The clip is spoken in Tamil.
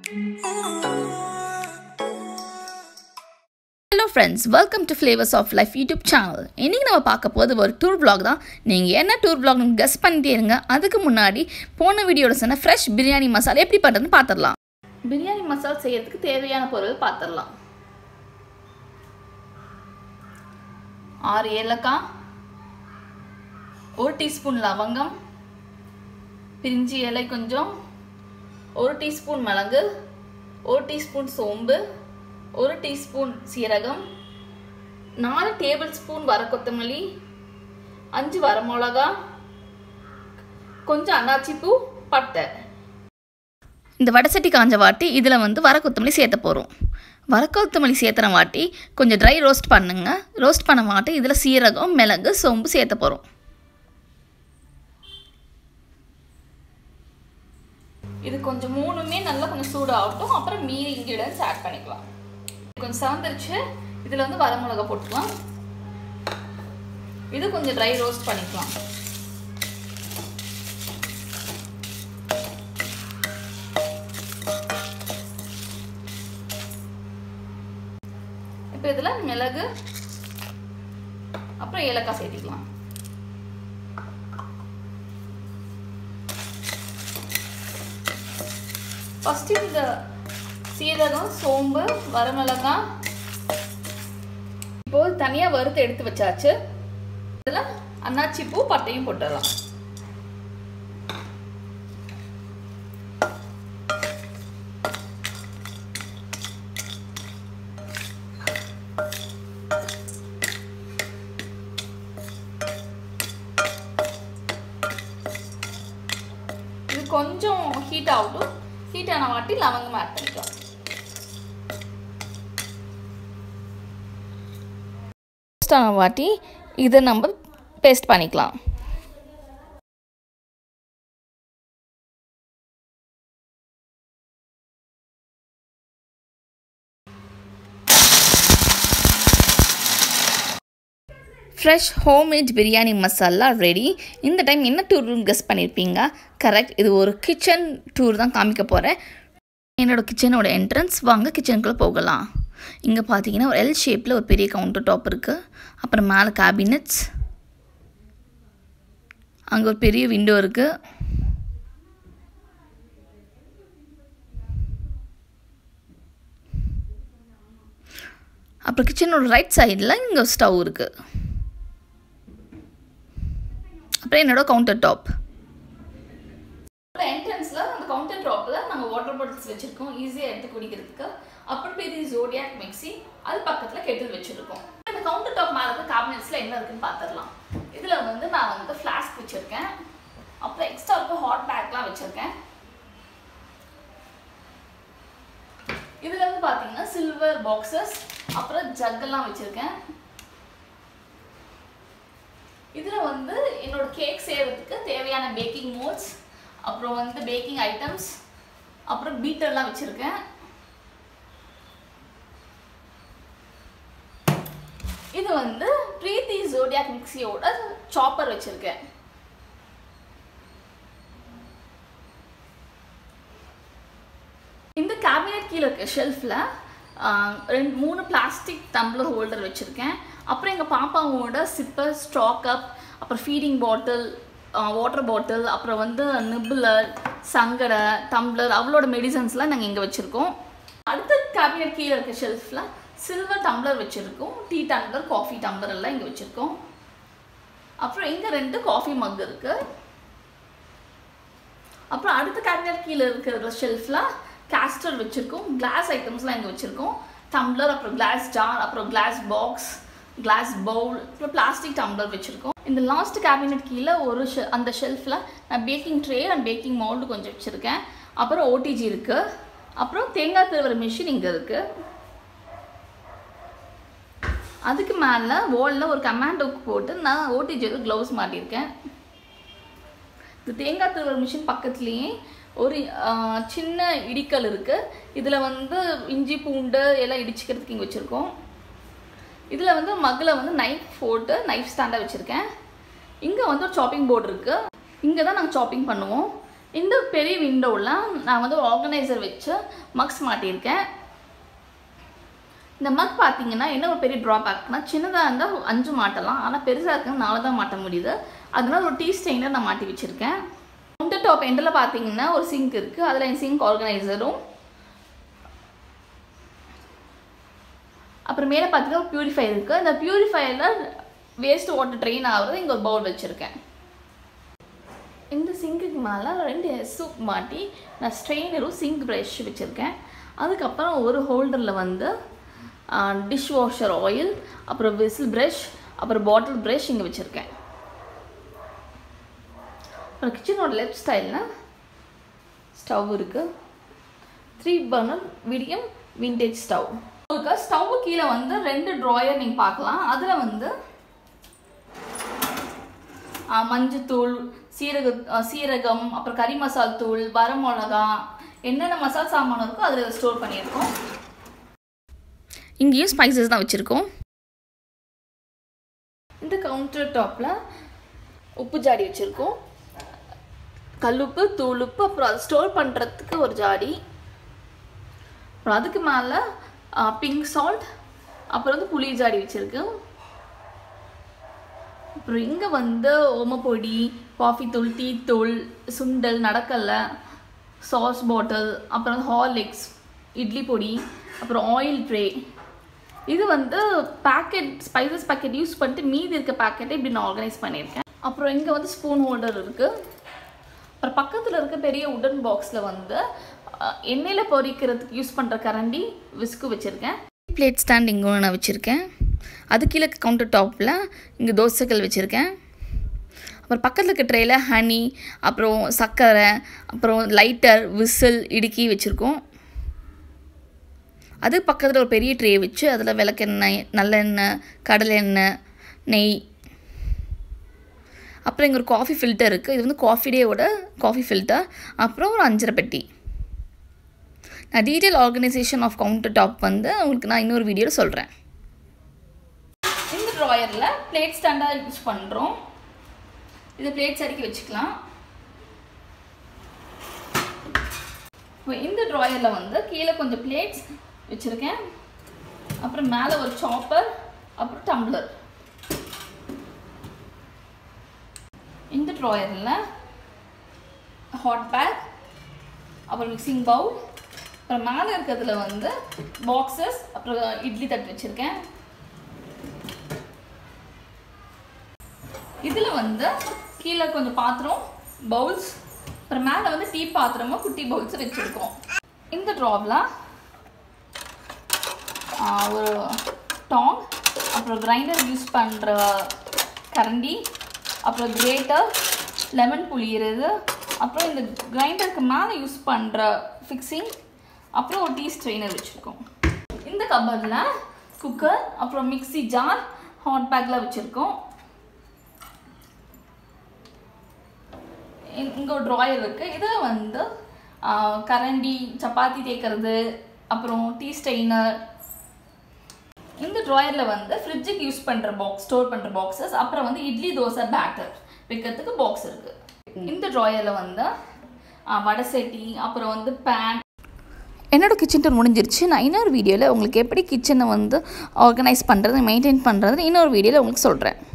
hello friends welcome to flavours of life YouTube channel இன்றைக்கி நம்ம பார்க்க போது ஒரு டூர் vlog தான் நீங்கள் என்ன டூர் vlogனு கெஸ் பண்ணிட்டே இருங்க அதுக்கு முன்னாடி போன வீடியோட சொன்ன ஃப்ரெஷ் பிரியாணி மசாலா எப்படி பண்ணுறதுன்னு பார்த்துடலாம் பிரியாணி மசாலா செய்யறதுக்கு தேவையான பொருள் பார்த்துடலாம் ஆறு ஏலக்காய் ஒரு டீஸ்பூன் லவங்கம் பிரிஞ்சி இலை கொஞ்சம் ஒரு டீஸ்பூன் மிளகு ஒரு டீஸ்பூன் சோம்பு ஒரு டீஸ்பூன் சீரகம் நாலு டேபிள் ஸ்பூன் வர கொத்தமல்லி அஞ்சு வரமிளகா கொஞ்சம் அன்னாச்சிப்பூ பட்டை இந்த வடசட்டி காஞ்ச வாட்டி இதில் வந்து வர கொத்தமல்லி சேர்த்த போகிறோம் வர கொத்தமல்லி சேர்த்துற வாட்டி கொஞ்சம் ட்ரை ரோஸ்ட் பண்ணுங்க ரோஸ்ட் பண்ண வாட்டி இதில் சீரகம் மிளகு சோம்பு சேர்த்த போகிறோம் இது கொஞ்சம் மூணுமே நல்லா கொஞ்சம் சூடாகட்டும் அப்புறம் மீதி இன்க்ரீடியன்ஸ் ஆட் பண்ணிக்கலாம் கொஞ்சம் சாந்துருச்சு இதில் வந்து வரமிளகா போட்டுக்கலாம் இது கொஞ்சம் ட்ரை ரோஸ்ட் பண்ணிக்கலாம் இப்போ இதில் மிளகு அப்புறம் ஏலக்காய் சேர்த்திக்கலாம் ஃபஸ்ட்டு இந்த சீரகம் சோம்பு வரமிளகாய் இப்போ தனியாக வறுத்து எடுத்து வச்சாச்சு இதில் அன்னாச்சி பூ பட்டையும் போட்டுடலாம் இது கொஞ்சம் ஹீட் ஆகட்டும் ஹீட் ஆன வாட்டி லவங்கம் ஆட் பண்ணிக்கலாம் ஆன வாட்டி இதை நம்ம பேஸ்ட் பண்ணிக்கலாம் fresh homemade biryani masala ready இந்த டைம் என்ன டூர்னு கெஸ் பண்ணியிருப்பீங்க கரெக்ட் இது ஒரு கிச்சன் டூர் தான் காமிக்க போகிறேன் என்னோட கிச்சனோட என்ட்ரன்ஸ் வாங்க கிச்சனுக்குள்ளே போகலாம் இங்கே பார்த்தீங்கன்னா ஒரு எல் ஷேப்பில் ஒரு பெரிய கவுண்டர் டாப் இருக்குது அப்புறம் மேலே கேபினட்ஸ் அங்கே ஒரு பெரிய விண்டோ இருக்குது அப்புறம் கிச்சனோட ரைட் சைடில் இங்கே ஸ்டவ் இருக்குது அப்புறம் என்னோட கவுண்டர் டாப் என்ட்ரன்ஸில் அந்த கவுண்டர் டாப்பில் நாங்கள் வாட்டர் பாட்டில்ஸ் வச்சுருக்கோம் ஈஸியாக எடுத்து குடிக்கிறதுக்கு அப்புறம் பெரிய ஜோடியாக் மிக்ஸி அது பக்கத்தில் கெட்டில் வச்சுருக்கோம் இந்த கவுண்டர் டாப் மேலே இருக்க கேபினட்ஸில் என்ன இருக்குன்னு பார்த்துடலாம் இதில் வந்து நான் வந்து ஃப்ளாஸ்க் வச்சுருக்கேன் அப்புறம் எக்ஸ்ட்ரா இருக்க ஹாட் பேக்லாம் வச்சுருக்கேன் இதில் வந்து பார்த்தீங்கன்னா சில்வர் பாக்ஸஸ் அப்புறம் ஜக்கெல்லாம் வச்சுருக்கேன் இதில் வந்து என்னோட கேக் செய்கிறதுக்கு தேவையான பேக்கிங் மோட்ஸ் அப்புறம் வந்து பேக்கிங் ஐட்டம்ஸ் அப்புறம் பீட்டர்லாம் வச்சுருக்கேன் இது வந்து ப்ரீத்தி ஜோடியாக் மிக்சியோட சாப்பர் வச்சுருக்கேன் இந்த கேபினெட் கீழே இருக்க ஷெல்ஃபில் ரெண்டு மூணு பிளாஸ்டிக் டம்ளர் ஹோல்டர் வச்சுருக்கேன் அப்புறம் எங்கள் பாப்பாவோட சிப்பர் ஸ்ட்ராக் அப் அப்புறம் ஃபீடிங் பாட்டில் வாட்டர் பாட்டில் அப்புறம் வந்து நிப்பிளர் சங்கடை டம்ளர் அவளோட மெடிசன்ஸ்லாம் நாங்கள் இங்கே வச்சுருக்கோம் அடுத்த கேபினெட் கீழே இருக்க ஷெல்ஃபில் சில்வர் டம்ளர் வச்சுருக்கோம் டீ டம்ளர் காஃபி டம்ளர் எல்லாம் இங்கே வச்சுருக்கோம் அப்புறம் இங்கே ரெண்டு காஃபி மக் இருக்குது அப்புறம் அடுத்த கேபினெட் கீழே இருக்கிற ஷெல்ஃபில் கேஸ்டர் வச்சுருக்கோம் கிளாஸ் ஐட்டம்ஸ்லாம் இங்கே வச்சுருக்கோம் டம்ளர் அப்புறம் கிளாஸ் ஜார் அப்புறம் கிளாஸ் பாக்ஸ் கிளாஸ் பவுல் அப்புறம் பிளாஸ்டிக் டம்ளர் வச்சுருக்கோம் இந்த லாஸ்ட் கேபினெட் கீழே ஒரு ஷெ அந்த ஷெல்ஃபில் நான் baking tray and baking mould கொஞ்சம் வச்சுருக்கேன் அப்புறம் ஓடிஜி இருக்குது அப்புறம் தேங்காய் திருவர மிஷின் இங்கே இருக்குது அதுக்கு மேலே வாலில் ஒரு கமாண்ட் ஒர்க் போட்டு நான் ஓடிஜியோட க்ளவுஸ் மாட்டியிருக்கேன் இந்த தேங்காய் திருவர மிஷின் பக்கத்துலேயே ஒரு சின்ன இடிக்கல் இருக்குது இதில் வந்து இஞ்சி பூண்டு எல்லாம் இடிச்சுக்கிறதுக்கு இங்கே வச்சுருக்கோம் இதில் வந்து மகில் வந்து நைஃப் போட்டு நைஃப் ஸ்டாண்டாக வச்சுருக்கேன் இங்கே வந்து ஒரு சாப்பிங் போர்டு இருக்குது இங்கே தான் நாங்கள் சாப்பிங் பண்ணுவோம் இந்த பெரிய விண்டோவில் நான் வந்து ஆர்கனைசர் வச்சு மக்ஸ் மாட்டியிருக்கேன் இந்த மக் பார்த்தீங்கன்னா என்ன ஒரு பெரிய ட்ராபேக்னா சின்னதாக இருந்தால் அஞ்சு மாட்டலாம் ஆனால் பெருசாக இருக்குன்னு நாலு தான் மாட்ட முடியுது அதனால ஒரு டீ ஸ்டெயினர் நான் மாட்டி வச்சுருக்கேன் கவுண்டர் டாப் எண்டில் பார்த்தீங்கன்னா ஒரு சிங்க் இருக்குது அதில் என் சிங்க் ஆர்கனைசரும் அப்புறம் மேலே பார்த்தீங்கன்னா ஒரு பியூரிஃபை இருக்குது அந்த பியூரிஃபையரில் வேஸ்ட் வாட்டர் ட்ரெயின் ஆகுறது இங்கே ஒரு பவுல் வச்சுருக்கேன் இந்த சிங்குக்கு மேலே ரெண்டு சூப் மாட்டி நான் ஸ்ட்ரெயினரும் சிங்க் ப்ரஷ் வச்சுருக்கேன் அதுக்கப்புறம் ஒரு ஹோல்டரில் வந்து டிஷ் வாஷர் ஆயில் அப்புறம் விசில் ப்ரஷ் அப்புறம் பாட்டில் ப்ரஷ் இங்கே வச்சுருக்கேன் அப்புறம் கிச்சனோட லெஃப்ட் ஸ்டைலில் ஸ்டவ் இருக்குது three burner medium vintage stove உங்களுக்கு ஸ்டவ் கீழே வந்து ரெண்டு ட்ராயர் நீங்கள் பார்க்கலாம் அதில் வந்து மஞ்சத்தூள் சீரக சீரகம் அப்புறம் கறி மசால் தூள் வரமிளகா என்னென்ன மசால் சாமான் இருக்கோ அதில் ஸ்டோர் பண்ணியிருக்கோம் இங்கேயும் ஸ்பைசஸ் தான் வச்சுருக்கோம் இந்த கவுண்டர் டாப்பில் உப்பு ஜாடி வச்சுருக்கோம் கல்லுப்பு தூளுப்பு அப்புறம் அதை ஸ்டோர் பண்ணுறதுக்கு ஒரு ஜாடி அப்புறம் அதுக்கு மேலே பிங்க் சால்ட் அப்புறம் வந்து புளி ஜாடி வச்சுருக்கோம் அப்புறம் இங்கே வந்து ஓமப்பொடி காஃபி தூள் டீ தூள் சுண்டல் நடக்கல்ல சாஸ் பாட்டில் அப்புறம் வந்து ஹார்லிக்ஸ் இட்லி பொடி அப்புறம் ஆயில் ட்ரே இது வந்து பேக்கெட் ஸ்பைசஸ் பேக்கெட் யூஸ் பண்ணிட்டு மீதி இருக்க பேக்கெட்டை இப்படி நான் ஆர்கனைஸ் பண்ணியிருக்கேன் அப்புறம் இங்கே வந்து ஸ்பூன் ஹோல்டர் இருக்குது அப்புறம் பக்கத்தில் இருக்க பெரிய உடன் பாக்ஸில் வந்து எண்ணெயில் பொரிக்கிறதுக்கு யூஸ் பண்ணுற கரண்டி விஸ்கு வச்சுருக்கேன் பிளேட் ஸ்டாண்ட் இங்கே ஒன்று நான் வச்சுருக்கேன் அது கீழே கவுண்டர் டாப்பில் இங்கே தோசைகள் வச்சுருக்கேன் அப்புறம் பக்கத்தில் இருக்க ட்ரேயில் ஹனி அப்புறம் சர்க்கரை அப்புறம் லைட்டர் விசில் இடுக்கி வச்சுருக்கோம் அது பக்கத்தில் ஒரு பெரிய ட்ரே வச்சு அதில் விளக்கெண்ணெய் நல்லெண்ணெய் கடலெண்ணெய் நெய் அப்புறம் இங்கே ஒரு காஃபி ஃபில்டர் இருக்குது இது வந்து காஃபி டேவோட காஃபி ஃபில்டர் அப்புறம் ஒரு அஞ்சரை பெட்டி நான் detail organisation of counter top வந்து உங்களுக்கு நான் இன்னொரு வீடியோவில் சொல்கிறேன் இந்த ட்ராயரில் பிளேட் ஸ்டாண்டாக யூஸ் பண்ணுறோம் இதை பிளேட்ஸ் அடுக்கி வச்சுக்கலாம் இப்போ இந்த ட்ராயரில் வந்து கீழே கொஞ்சம் பிளேட்ஸ் வச்சுருக்கேன் அப்புறம் மேலே ஒரு சாப்பர் அப்புறம் டம்ளர் இந்த ட்ராயரில் ஹாட் பேக் அப்புறம் மிக்சிங் பவுல் அப்புறம் மேலே இருக்கிறதுல வந்து பாக்ஸஸ் அப்புறம் இட்லி தட்டு வச்சுருக்கேன் இதில் வந்து கீழே கொஞ்சம் பாத்திரம் பவுல்ஸ் அப்புறம் மேலே வந்து டீ பாத்திரமும் குட்டி பவுல்ஸ் வச்சுருக்கோம் இந்த ட்ராவில் ஒரு டாங் அப்புறம் கிரைண்டர் யூஸ் பண்ணுற கரண்டி அப்புறம் கிரேட்டர் லெமன் புளியிறது அப்புறம் இந்த கிரைண்டருக்கு மேலே யூஸ் பண்ணுற ஃபிக்ஸிங் அப்புறம் ஒரு டீ ஸ்ட்ரெயினர் வச்சுருக்கோம் இந்த கபரில் குக்கர் அப்புறம் மிக்ஸி ஜார் ஹாட் பேக்கில் வச்சுருக்கோம் இங்கே ஒரு ட்ராயர் இருக்குது இதில் வந்து கரண்டி சப்பாத்தி தேய்க்கிறது அப்புறம் டீ ஸ்டெயினர் இந்த ட்ராயரில் வந்து ஃப்ரிட்ஜுக்கு யூஸ் பண்ணுற பாக்ஸ் ஸ்டோர் பண்ணுற பாக்ஸஸ் அப்புறம் வந்து இட்லி தோசை பேட்டர் வைக்கிறதுக்கு பாக்ஸ் இருக்குது இந்த ட்ராயரில் வந்து வடை சட்டி அப்புறம் வந்து பேன் என்னோட கிச்சன் டூர் முடிஞ்சிருச்சு நான் இன்னொரு வீடியோவில் உங்களுக்கு எப்படி கிச்சனை வந்து ஆர்கனைஸ் பண்ணுறது மெயின்டைன் பண்ணுறது இன்னொரு வீடியோவில் உங்களுக்கு சொல்கிறேன்